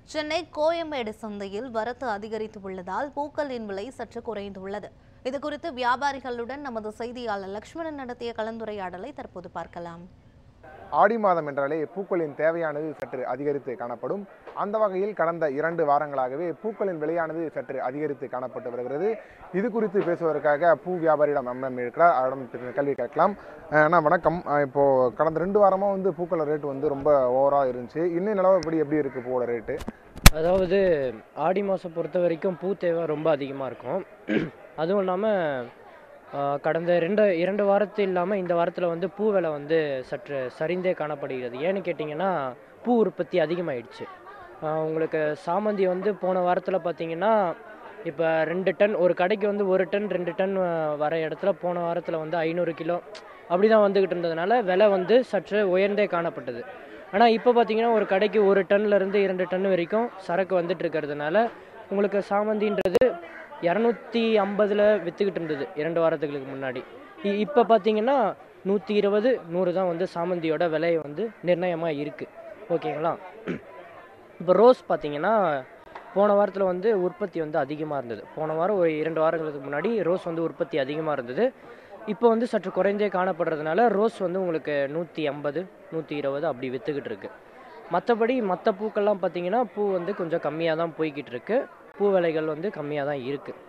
சென்னை கோயம்பேடு சந்தையில் வரத்து அதிகரித்து உள்ளதால் பூக்களின் விலை சற்று குறைந்துள்ளது இது குறித்து வியாபாரிகளுடன் நமது செய்தியாளர் லக்ஷ்மணன் நடத்திய கலந்துரையாடலை தற்போது பார்க்கலாம் ஆடி மாதம் என்றாலே பூக்களின் தேவையானது சற்று அதிகரித்து காணப்படும் அந்த வகையில் கடந்த இரண்டு வாரங்களாகவே பூக்களின் விலையானது சற்று அதிகரித்து காணப்பட்டு வருகிறது இது குறித்து பேசுவதற்காக பூ வியாபாரியிடம் நம்மிடம் இருக்கிறார் அவரிடம் கேள்வி கேட்கலாம் அஹ் அண்ணா வணக்கம் அஹ் இப்போ கடந்த ரெண்டு வாரமாக வந்து பூக்கள ரேட் வந்து ரொம்ப ஓவராக இருந்துச்சு இன்னும் நிலவரப்படி எப்படி இருக்குது பூவோட ரேட்டு அதாவது ஆடி மாதம் பொறுத்த வரைக்கும் பூ தேவை ரொம்ப அதிகமாக இருக்கும் அதுவும் இல்லாமல் கடந்த ரெண்டு இரண்டு வாரத்து இல்லாமல் இந்த வாரத்தில் வந்து பூ விலை வந்து சற்று சரிந்தே காணப்படுகிறது ஏன்னு கேட்டிங்கன்னா பூ உற்பத்தி அதிகமாயிடுச்சு ஆஹ் உங்களுக்கு சாமந்தி வந்து போன வாரத்தில் பார்த்தீங்கன்னா இப்போ ரெண்டு டன் ஒரு கடைக்கு வந்து ஒரு டன் ரெண்டு டன் ஆஹ் வர இடத்துல போன வாரத்தில் வந்து ஐநூறு கிலோ அப்படி தான் வந்துக்கிட்டு இருந்ததுனால விலை வந்து சற்று உயர்ந்தே காணப்பட்டது ஆனால் இப்போ பார்த்தீங்கன்னா ஒரு கடைக்கு ஒரு டன்ல இருந்து இரண்டு டன் வரைக்கும் சரக்கு வந்துட்டு இருக்கிறதுனால உங்களுக்கு சாமந்தின்றது இரநூத்தி ஐம்பதில் விற்றுக்கிட்டு இருந்தது இரண்டு வாரத்துக்கு முன்னாடி இ- இப்போ பார்த்தீங்கன்னா நூற்றி இருபது நூறு தான் வந்து சாமந்தியோட விலை வந்து நிர்ணயமாக இருக்குது ஓகேங்களா இப்போ ரோஸ் பார்த்தீங்கன்னா போன வாரத்தில் வந்து உற்பத்தி வந்து அதிகமாக இருந்தது போன வாரம் ஒரு இரண்டு வாரங்களுக்கு முன்னாடி ரோஸ் வந்து உற்பத்தி அதிகமாக இருந்தது இப்போ வந்து சற்று குறைந்தே காணப்படுறதுனால ரோஸ் வந்து உங்களுக்கு நூற்றி ஐம்பது நூற்றி இருபது அப்படி விற்றுக்கிட்டு இருக்கு மற்றபடி மற்ற பூக்கள்லாம் பார்த்தீங்கன்னா பூ வந்து கொஞ்சம் கம்மியாக தான் போய்கிட்டு இருக்கு பூ விலைகள் வந்து கம்மியாக தான் இருக்குது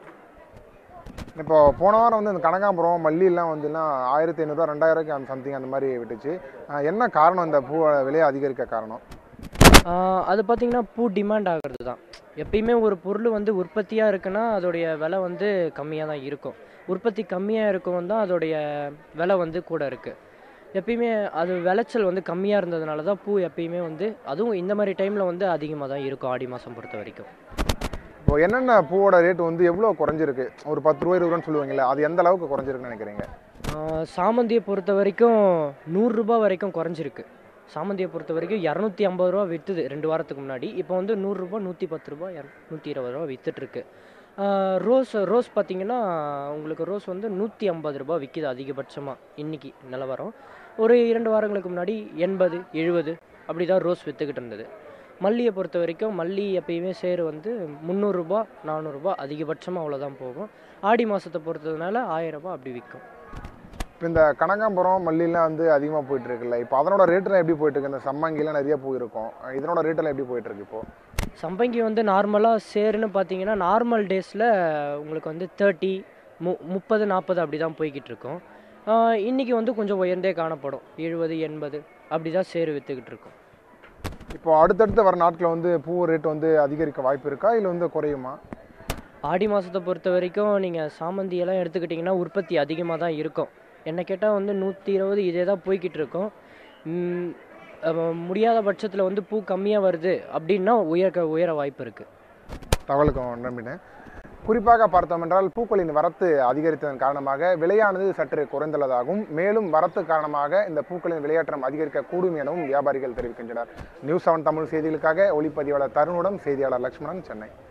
இப்போ போன வாரம் வந்து இந்த கனகாம்பரம் மல்லியெல்லாம் வந்துன்னா ஆயிரத்தி ஐநூறுரூவா ரெண்டாயிரம் அந்த சம்திங் அந்த மாதிரி விட்டுச்சு அஹ் என்ன காரணம் இந்த பூ விலையை அதிகரிக்க காரணம் ஆஹ் அது பார்த்தீங்கன்னா பூ டிமாண்ட் ஆகிறது தான் எப்பயுமே ஒரு பொருள் வந்து உற்பத்தியாக இருக்குன்னா அதோடைய விலை வந்து கம்மியாக தான் இருக்கும் உற்பத்தி கம்மியாக இருக்கவும் தான் அதோடைய விலை வந்து கூட இருக்குது எப்பயுமே அது விளைச்சல் வந்து கம்மியாக இருந்ததுனால தான் பூ எப்பயுமே வந்து அதுவும் இந்த மாதிரி டைமில் வந்து அதிகமாக தான் இருக்கும் ஆடி மாதம் பொறுத்த வரைக்கும் இப்போ என்னென்ன பூவோட ரேட் வந்து எவ்வளோ குறைஞ்சிருக்கு ஒரு பத்து ரூபாய் இருபது ரூபான்னு சொல்லுவீங்களா அது எந்த அளவுக்கு குறைஞ்சிருக்குன்னு நினைக்கிறீங்க ஆஹ் சாமந்தியை பொறுத்த வரைக்கும் நூறுரூபா வரைக்கும் குறைஞ்சிருக்கு சாமந்தியை பொறுத்த வரைக்கும் இரநூத்தி ஐம்பது ரூபா விற்றுது ரெண்டு வாரத்துக்கு முன்னாடி இப்போ வந்து நூறுரூபா நூற்றி பத்து ரூபா நூற்றி இருபது ரூபா விற்றுட்ருக்கு ரோஸ் ரோஸ் பார்த்தீங்கன்னா உங்களுக்கு ரோஸ் வந்து நூற்றி ஐம்பது ரூபா விற்கிது அதிகபட்சமாக இன்னைக்கு நிலவரம் ஒரு இரண்டு வாரங்களுக்கு முன்னாடி எண்பது எழுபது அப்படி தான் ரோஸ் விற்றுக்கிட்டு இருந்தது மல்லியை பொறுத்த வரைக்கும் மல்லி எப்பயுமே சேரு வந்து முந்நூறுரூபா நானூறுரூபா அதிகபட்சமாக அவ்வளோதான் போகும் ஆடி மாதத்தை பொறுத்ததுனால ஆயிரம் ரூபாய் அப்படி விற்கும் இப்போ இந்த கனகாம்பரம் மல்லிலாம் வந்து அதிகமாக போயிட்டு இருக்குல்ல இப்போ அதனோட ரேட்டுலாம் எப்படி போயிட்டு இருக்கு இந்த சம்மங்கிலாம் நிறைய பூ இருக்கும் இதனோட ரேட்டெல்லாம் எப்படி போயிட்டு இருக்கு இப்போ சம்பங்கி வந்து நார்மலாக சேருன்னு பார்த்தீங்கன்னா நார்மல் டேஸில் உங்களுக்கு வந்து தேர்ட்டி மு முப்பது நாற்பது அப்படி தான் போய்கிட்டு இருக்கும் ஆஹ் இன்னைக்கு வந்து கொஞ்சம் உயர்ந்தே காணப்படும் எழுபது எண்பது அப்படி தான் சேரு விற்றுக்கிட்டு இருக்கும் இப்போ அடுத்தடுத்து வர நாட்களில் வந்து பூ ரேட் வந்து அதிகரிக்க வாய்ப்பு இருக்கா இல்லை வந்து குறையுமா ஆடி மாதத்தை பொறுத்த வரைக்கும் நீங்கள் சாமந்தியெல்லாம் எடுத்துக்கிட்டிங்கன்னா உற்பத்தி அதிகமாக தான் இருக்கும் என்ன கேட்டால் வந்து நூற்றி இருபது இதே தான் போய்கிட்டு இருக்கும் ம், அஹ் முடியாத பட்சத்தில் வந்து பூ கம்மியாக வருது அப்படின்னா உயர உயர வாய்ப்பு இருக்குது தகவலுக்கும் நம்பினேன் குறிப்பாக பார்த்தோம் என்றால் பூக்களின் வரத்து அதிகரித்ததன் காரணமாக விலையானது சற்று குறைந்துள்ளதாகவும் மேலும் வரத்து காரணமாக இந்த பூக்களின் விலையேற்றம் அதிகரிக்கக்கூடும் எனவும் வியாபாரிகள் தெரிவிக்கின்றனர் நியூஸ் செவன் தமிழ் செய்திகளுக்காக ஒளிப்பதிவாளர் தருணுடன் செய்தியாளர் லட்சுமணன் சென்னை